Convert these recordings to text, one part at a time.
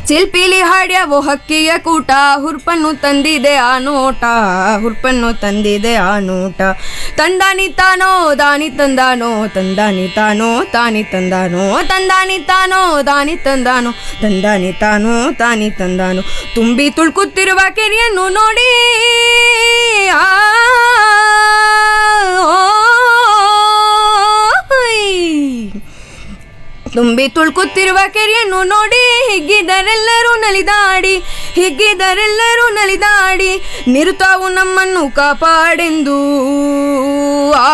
ಚಿಲ್ಪಿಲಿ ಹಾಡ್ಯಾವೋ ಹಕ್ಕಿಯ ಕೂಟ ಹುರ್ಪನ್ನು ತಂದಿದೆ ಆ ನೋಟ ಹುರ್ಪನ್ನು ತಂದಿದೆ ಆ ನೋಟ ತಂದಾನಿ ತಾನೋ ದಾನಿ ತಂದಾನೋ ತಂದಾನಿ ತಾನೋ ತಾನಿ ತಂದಾನೋ ತಂದಾನಿ ತಾನೋ ದಾನಿ ತಂದಾನೋ ತಂದಾನಿ ತಾನೋ ತಾನಿ ತಂದಾನೋ ತುಂಬಿ ತುಳ್ಕುತ್ತಿರುವ ಕೆರೆಯನ್ನು ನೋಡಿ ಆ ಓಯ್. ತುಂಬಿ ತುಳ್ಕುತ್ತಿರುವ ಕೆರೆಯನ್ನು ನೋಡಿ ಹಿಗ್ಗಿದರೆಲ್ಲರೂ ನಲಿದಾಡಿ ಹಿಗ್ಗಿದರೆಲ್ಲರೂ ನಲಿದಾಡಿ ನಿರುತಾವು ನಮ್ಮನ್ನು ಕಾಪಾಡೆಂದು ಆ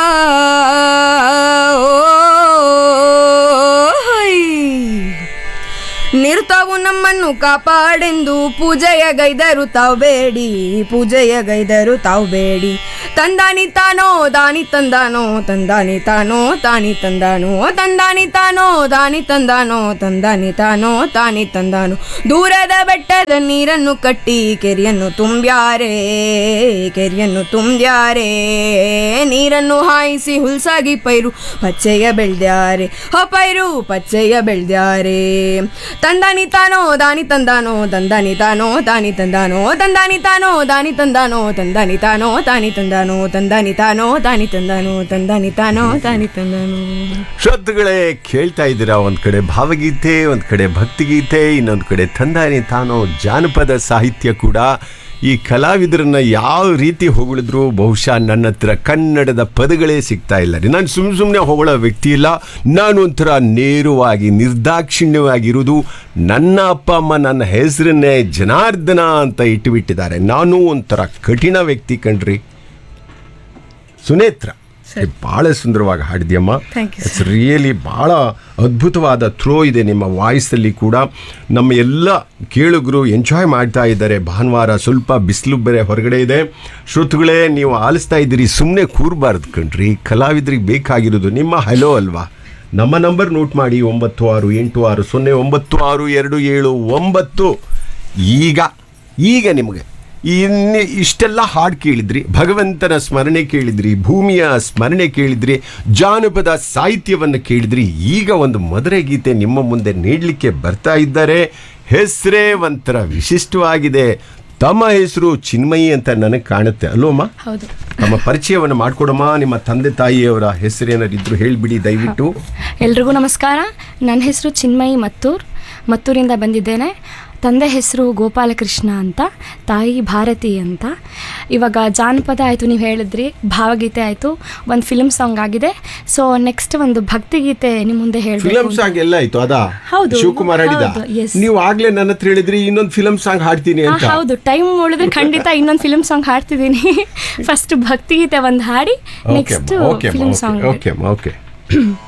ಓಯ್. ನಿರುತಾವು ನಮ್ಮನ್ನು ಕಾಪಾಡೆಂದು ಪೂಜೆಯ ಗೈದರು ತಾವು ಬೇಡಿ ಪೂಜೆಯ ಗೈದರು ತಾವು ಬೇಡಿ ತಂದಾನಿ ತಾನೋ ದಾನಿ ತಂದಾನೋ ತಂದಾನಿ ತಾನೋ ತಾನಿ ತಂದಾನೋ ತಂದಾನಿ ತಾನೋ ದಾನಿ ತಂದಾನೋ ತಂದಾನಿ ತಾನೋ ತಾನಿ ತಂದಾನೋ ದೂರದ ಬೆಟ್ಟದ ನೀರನ್ನು ಕಟ್ಟಿ ಕೆರೆಯನ್ನು ತುಂಬ್ಯಾರೆ ಕೆರೆಯನ್ನು ತುಂಬ್ಯಾರೆ ನೀರನ್ನು ಹಾಯಿಸಿ ಹುಲ್ಸಾಗಿ ಪೈರು ಪಚ್ಚೆಯ ಬೆಳ್ದ್ಯಾರೆ ಹೋ ಪೈರು ಪಚ್ಚೆಯ ಬೆಳ್ದ್ಯಾರೆ ತಂದಾನಿ ತಾನೋ ದಾನಿ ತಂದಾನೋ ತಂದಾನಿ ತಾನೋ ತಾನಿ ತಂದಾನೋ ತಂದಾನಿ ತಾನೋ ದಾನಿ ತಂದಾನೋ ತಂದಾನಿ ತಾನೋ ತಾನಿ ತಂದಾನೋ ತಂದಾನಿ ತಾನೋ ತಾನಿ ತಂದಾನೋ ತಂದಾನಿ ತಾನೋ ತಾನಿ ತಂದಾನೋ ಶ್ರೋತೃಗಳೇ ಕೇಳ್ತಾ ಇದ್ದೀರಾ ಒಂದ್ ಕಡೆ ಭಾವಗೀತೆ ಒಂದ್ ಕಡೆ ಭಕ್ತಿಗೀತೆ ಇನ್ನೊಂದ್ ಕಡೆ ತಂದಾನಿ ತಾನೋ ಜಾನಪದ ಸಾಹಿತ್ಯ ಕೂಡ ಈ ಕಲಾವಿದರನ್ನ ಯಾವ ರೀತಿ ಹೊಗಳಿದ್ರು ಬಹುಶಃ ನನ್ನ ಹತ್ರ ಕನ್ನಡದ ಪದಗಳೇ ಸಿಗ್ತಾ ಇಲ್ಲ ರೀ ನಾನು ಸುಮ್ ಸುಮ್ಮನೆ ಹೊಗಳೋ ವ್ಯಕ್ತಿ ಇಲ್ಲ ನಾನು ಒಂಥರ ನೇರವಾಗಿ ನಿರ್ದಾಕ್ಷಿಣ್ಯವಾಗಿರುವುದು ನನ್ನ ಅಪ್ಪ ಅಮ್ಮ ನನ್ನ ಹೆಸರನ್ನೇ ಜನಾರ್ದನ ಅಂತ ಇಟ್ಟುಬಿಟ್ಟಿದ್ದಾರೆ ನಾನು ಒಂಥರ ಕಠಿಣ ವ್ಯಕ್ತಿ ಕಣ್ರಿ ಸುನೇತ್ರ ಬಹಳ ಸುಂದರವಾಗಿ ಹಾಡಿದ್ಯಮ್ಮ Thank you, ಇಟ್ಸ್ ರಿಯಲಿ ಬಹಳ ಅದ್ಭುತವಾದ ಥ್ರೋ ಇದೆ ನಿಮ್ಮ ವಾಯ್ಸಲ್ಲಿ ಕೂಡ ನಮ್ಮ ಎಲ್ಲ ಕೇಳುಗರು ಎಂಜಾಯ್ ಮಾಡ್ತಾ ಇದ್ದಾರೆ ಭಾನುವಾರ ಸ್ವಲ್ಪ ಬಿಸಿಲು ಬೇರೆ ಹೊರಗಡೆ ಇದೆ ಶ್ರೋತೃಗಳೇ ನೀವು ಆಲಿಸ್ತಾ ಇದ್ದೀರಿ ಸುಮ್ಮನೆ ಕೂರಬಾರ್ದು ಕಣ್ರಿ ಕಲಾವಿದರಿಗೆ ಬೇಕಾಗಿರೋದು ನಿಮ್ಮ ಹಲೋ ಅಲ್ವಾ ನಮ್ಮ ನಂಬರ್ ನೋಟ್ ಮಾಡಿ ಒಂಬತ್ತು ಆರು ಎಂಟು ಆರು ಸೊನ್ನೆ ಒಂಬತ್ತು ಆರು ಎರಡು ಏಳು ಒಂಬತ್ತು ಈಗ ಈಗ ನಿಮಗೆ ಇನ್ನು ಇಷ್ಟೆಲ್ಲ ಹಾಡು ಕೇಳಿದ್ರಿ ಭಗವಂತನ ಸ್ಮರಣೆ ಕೇಳಿದ್ರಿ ಭೂಮಿಯ ಸ್ಮರಣೆ ಕೇಳಿದ್ರಿ ಜಾನಪದ ಸಾಹಿತ್ಯವನ್ನು ಕೇಳಿದ್ರಿ ಈಗ ಒಂದು ಮದುವೆ ಗೀತೆ ನಿಮ್ಮ ಮುಂದೆ ನೀಡಲಿಕ್ಕೆ ಬರ್ತಾ ಇದ್ದಾರೆ ಹೆಸರೇ ಒಂಥರ ವಿಶಿಷ್ಟವಾಗಿದೆ ತಮ್ಮ ಹೆಸರು ಚಿನ್ಮಯಿ ಅಂತ ನನಗೆ ಕಾಣುತ್ತೆ ಅಲ್ವಮ್ಮ ಹೌದು ತಮ್ಮ ಪರಿಚಯವನ್ನು ಮಾಡ್ಕೊಡಮ್ಮ ನಿಮ್ಮ ತಂದೆ ತಾಯಿಯವರ ಹೆಸರೇನಾದ್ರು ಇದ್ರು ಹೇಳಿಬಿಡಿ ದಯವಿಟ್ಟು ಎಲ್ರಿಗೂ ನಮಸ್ಕಾರ ನನ್ನ ಹೆಸರು ಚಿನ್ಮಯಿ ಮತ್ತೂರ್ ಮತ್ತೂರಿಂದ ಬಂದಿದ್ದೇನೆ ತಂದೆ ಹೆಸರು ಗೋಪಾಲಕೃಷ್ಣ ಅಂತ ತಾಯಿ ಭಾರತಿ ಅಂತ ಇವಾಗ ಜಾನಪದ ಆಯಿತು ನೀವು ಹೇಳಿದ್ರಿ ಭಾವಗೀತೆ ಆಯಿತು ಒಂದು ಫಿಲ್ಮ್ ಸಾಂಗ್ ಆಗಿದೆ ಸೊ ನೆಕ್ಸ್ಟ್ ಒಂದು ಭಕ್ತಿಗೀತೆ ನಿಮ್ಮ ಮುಂದೆ ಫಿಲಂ ಹೇಳಬೇಕು ಸಾಂಗ್ ಎಲ್ಲ ಆಯ್ತು ಅದಾ ಹೌದು. ಶಿವಕುಮಾರ್ ಹಾಡಿದ ಹೌದು, yes. ನೀವು ಆಗ್ಲೇ ನನ್ನ ಹತ್ರ ಹೇಳಿದ್ರಿ ಇನ್ನೊಂದು ಫಿಲಂ ಸಾಂಗ್ ಹಾಡ್ತೀನಿ ಅಂತ ಹೌದು ಟೈಮ್ ಉಳಿದ್ರೆ ಖಂಡಿತ ಇನ್ನೊಂದು ಫಿಲ್ಮ್ ಸಾಂಗ್ ಹಾಡ್ತಿದ್ದೀನಿ ಫಸ್ಟ್ ಭಕ್ತಿಗೀತೆ ಒಂದು ಹಾಡಿ okay next okay film song okay okay